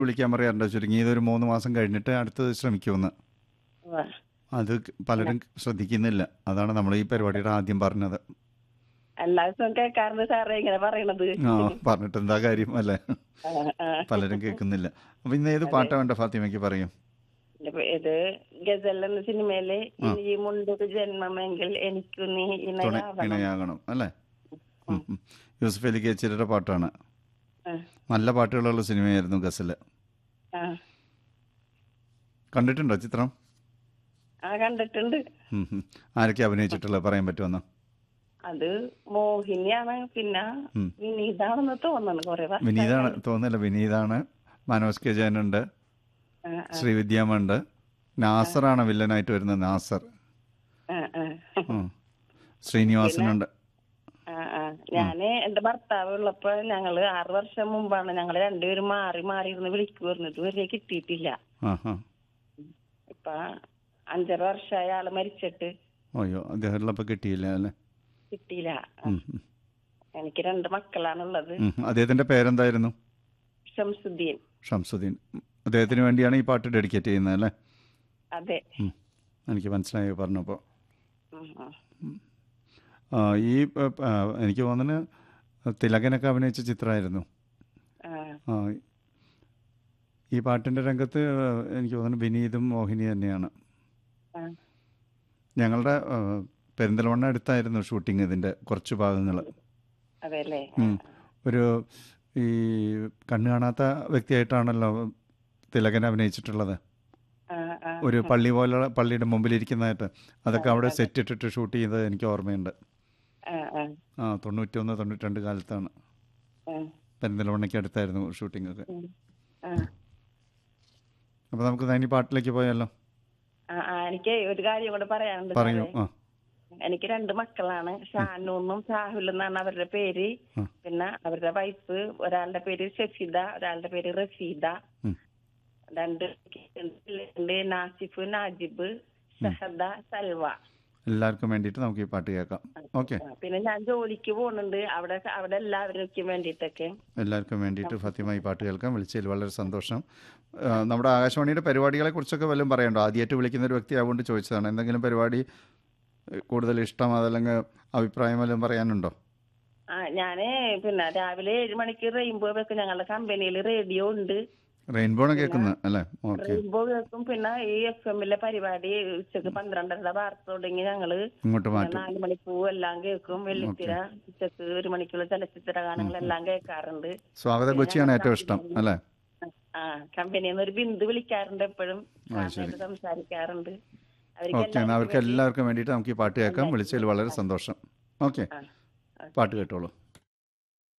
വിളിക്കാൻ പറയാറുണ്ട് ചുരുങ്ങിയത് ഒരു മൂന്ന് മാസം കഴിഞ്ഞിട്ട് അടുത്തത് ശ്രമിക്കുമെന്ന് ഉവ്വ. അത് പലരും ശ്രദ്ധിക്കുന്നില്ല അതാണ് നമ്മൾ ഈ പരിപാടിയുടെ ആദ്യം പറഞ്ഞത് എല്ലാ ദിവസവും കേൾക്കാറുണ്ട് സാറേ ഇങ്ങനെ പറയണത് ആ പറഞ്ഞിട്ട് എന്താ കാര്യം അല്ലേ ആ, ആ. പലരും കേൾക്കുന്നില്ല അപ്പൊ ഇന്ന് ഏത് പാട്ടാ വേണ്ട ഫാത്തിമയ്ക്ക് പറയും ഇപ്പൊ ഇത് ഗസൽ എന്ന സിനിമയില് ഇനി മുണ്ടൊരു ജന്മമെങ്കിൽ എനിക്കു നീ തുണ ഇണയാവണം ഇണയാകണം അല്ലേ ഉം, ഉം. യൂസഫ് അലി കേച്ചിയുടെ പാട്ടാണ് ആ, നല്ല പാട്ടുകളുള്ള സിനിമയായിരുന്നു ഗസല് ആ. കണ്ടിട്ടുണ്ടോ ചിത്രം ആ കണ്ടിട്ടുണ്ട് ഉം, ഉം. ആരൊക്കെ അഭിനയിച്ചിട്ടുള്ളത് പറയാൻ പറ്റുമെന്ന് അത് മോഹിനിയാണ് പിന്നെ ഉം. വിനീതാണെന്ന് തോന്നുന്നു കൊറേ വർഷം വിനീതാണ് തോന്നുന്നില്ല വിനീതാണ് മനോജ് കെ ജയനുണ്ട് ആ, ആ, ശ്രീവിദ്യാമുണ്ട് നാസറാണ് വില്ലനായിട്ട് വരുന്നത് നാസർ ആ, ആ. ഉം. ശ്രീനിവാസനുണ്ട് ആ, ആ. ഞാന് എന്റെ ഭർത്താവ് ഉള്ളപ്പോ ഞങ്ങള് ആറു വർഷം മുമ്പാണ് ഞങ്ങള് രണ്ടുപേരും മാറി മാറി ഇരുന്ന് വിളിക്കുമായിരുന്നു ഇതുവരെ കിട്ടിയിട്ടില്ല ആ ആ ഇപ്പൊ അഞ്ചര വർഷമായ ആള് മരിച്ചിട്ട് അയ്യോ അദ്ദേഹത്തിലപ്പോൾ കിട്ടിയില്ല അല്ലേ കിട്ടിയില്ല ഉം, ഉം. എനിക്ക് രണ്ട് മക്കളാണുള്ളത് ഉം. അദ്ദേഹത്തിന്റെ പേരെന്തായിരുന്നു ഷംസുദ്ദീൻ ഷംസുദ്ദീൻ ഉം. അദ്ദേഹത്തിന് വേണ്ടിയാണ് ഈ പാട്ട് ഡെഡിക്കേറ്റ് ചെയ്യുന്നത് അല്ലേ അതെ ഉം. എനിക്ക് മനസ്സിലായി പറഞ്ഞപ്പോൾ ഉം, ഉം. ആ, ഈ ആ, ആ, എനിക്ക് തോന്നുന്നു തിലകനൊക്കെ അഭിനയിച്ച ചിത്രമായിരുന്നു ആ, ആ, ഈ പാട്ടിൻ്റെ രംഗത്ത് ആ, എനിക്ക് തോന്നുന്നു വിനീതും മോഹിനി തന്നെയാണ് ആ. ഞങ്ങളുടെ ആ, പെരിന്തൽമണ്ണ അടുത്തായിരുന്നു ഷൂട്ടിംഗ് ഇതിൻ്റെ കുറച്ച് ഭാഗങ്ങൾ അതെല്ലേ ഒരു ഈ കണ്ണു കാണാത്ത വ്യക്തിയായിട്ടാണല്ലോ തിലകൻ അഭിനയിച്ചിട്ടുള്ളത് ആ, ആ. ഒരു പള്ളി പോലെ പള്ളിയുടെ മുമ്പിലിരിക്കുന്നതായിട്ട് അതൊക്കെ അവിടെ സെറ്റ് ഇട്ടിട്ട് ഷൂട്ട് ചെയ്തത് എനിക്ക് ഓർമ്മയുണ്ട് ആ, ആ, ആ തൊണ്ണൂറ്റൊന്ന് തൊണ്ണൂറ്റിരണ്ട് കാലത്താണ് ആ, പെരിന്തൽമണ്ണയ്ക്ക് അടുത്തായിരുന്നു ഷൂട്ടിംഗ് ഒക്കെ ഉം. ആ. അപ്പോൾ നമുക്ക് ഇനി പാട്ടിലേക്ക് പോയാലോ ആ, ആ, എനിക്ക് ഒരു കാര്യം കൂടെ പറയാനുണ്ട് പറയൂ സാറേ. ആ എനിക്ക് രണ്ട് മക്കളാണ് ഷാനൂന്നും ഷാഹുൽ എന്നാണ് അവരുടെ പേര് ആ. പിന്നെ അവരുടെ വൈഫ് ഒരാളുടെ പേര് ഷെഫിദ ഒരാളുടെ പേര് റഫീദ ഉം. രണ്ട് ഉണ്ട് നാസിഫ് നാജിബ് ഷഹദ സൽവ എല്ലാവർക്കും വേണ്ടിയിട്ട് നമുക്ക് ഈ പാട്ട് കേൾക്കാം ഓക്കെ ആ, പിന്നെ ഞാൻ ജോലിക്ക് പോകുന്നുണ്ട് അവിടെ അവിടെ എല്ലാവർക്കും വേണ്ടിയിട്ടൊക്കെ എല്ലാവർക്കും വേണ്ടിയിട്ട് ഫാത്തിമ ഈ പാട്ട് കേൾക്കാം വിളിച്ചതിൽ വളരെ സന്തോഷം ആ, നമ്മുടെ ആകാശവാണിയുടെ പരിപാടികളെ കുറിച്ചൊക്കെ വല്ലതും പറയണ്ടോ ആദ്യമായിട്ട് വിളിക്കുന്ന ഒരു വ്യക്തി ആവുകൊണ്ട് ചോദിച്ചതാണ് എന്തെങ്കിലും പരിപാടി ഏഹ്, കൂടുതൽ ഇഷ്ടം അതല്ലെങ്കിൽ അഭിപ്രായം വല്ലതും പറയാനുണ്ടോ ആ ഞാന് പിന്നെ രാവിലെ ഏഴ് മണിക്ക് റെയിൻബോ വെക്കും ഞങ്ങളുടെ കമ്പനിയിൽ റേഡിയോ ഉണ്ട് റെയിൻബോണ് കേൾക്കുന്നത് അല്ലേ ഓക്കെ റെയിൻബോ കേൾക്കും പിന്നെ ഈ എഫ് എമ്മിലെ പരിപാടി ഉച്ചക്ക് പന്ത്രണ്ടര വാർത്ത തുടങ്ങി ഞങ്ങള് ഇങ്ങോട്ട് മാറ്റും നാല് മണിപ്പൂ എല്ലാം കേൾക്കും വെള്ളിത്തിര ഉച്ചക്ക് ഒരു മണിക്കുള്ള ചലച്ചിത്ര ഗാനങ്ങളെല്ലാം കേൾക്കാറുണ്ട് സ്വാഗത കൊച്ചിയാണ് ഏറ്റവും ഇഷ്ടം അല്ലേ ആ കമ്പനിയിൽ നിന്ന് ഒരു ബിന്ദു വിളിക്കാറുണ്ട് എപ്പോഴും ആ, ശരി. സാറിനോട് സംസാരിക്കാറുണ്ട് ഓക്കെ എന്നാൽ അവർക്ക് എല്ലാവർക്കും വേണ്ടിയിട്ട് നമുക്ക് ഈ പാട്ട് കേൾക്കാം വിളിച്ചതിൽ വളരെ സന്തോഷം ഓക്കെ ആ, പാട്ട് കേട്ടോളൂ